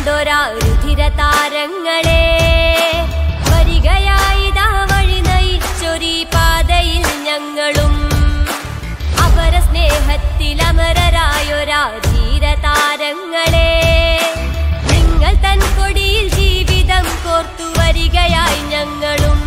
കൊണ്ടൊരാ രുധിര താരങ്ങളെ വരികയായിതാ വഴി നയിച്ചൊരീ പാതയിൽ ഞങ്ങളും അപര സ്നേഹത്തിൽ അമരരായൊരാ ധീര താരങ്ങളെ നിങ്ങൾ തൻ കൊടിയിൽ ജീവിതം കോർത്തു വരികയായി ഞങ്ങളും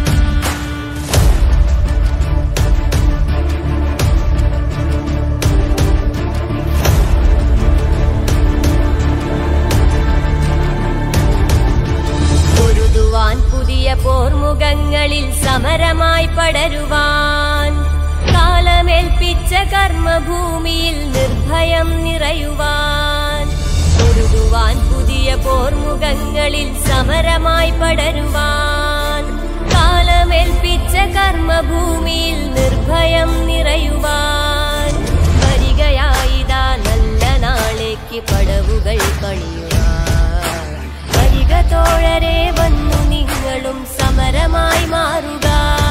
പൊരുതുവാൻ പുതിയ പോർമുഖങ്ങളിൽ സമരമായി പടരുവാൻ കാലമേൽപ്പിച്ച കർമ്മഭൂമിയിൽ നിർഭയം നിറയുവാൻ പൊരുതുവാൻ പുതിയ പോർമുഖങ്ങളിൽ സമരമായി പടരുവാൻ കാലമേൽപ്പിച്ച കർമ്മഭൂമിയിൽ നിർഭയം നിറയുവാൻ വരികയായിതാ നല്ല നാളേക്ക് പടവുകൾ പണിയുവാൻ വരിക തോഴരെ വന്നു നിങ്ങളും സമരമായി മാറുക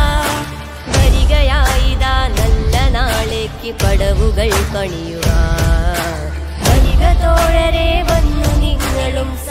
വരികയായിതാ നല്ല നാളേക്ക് പടവുകൾ പണിയുക വരിക തോഴരെ വന്നു നിങ്ങളും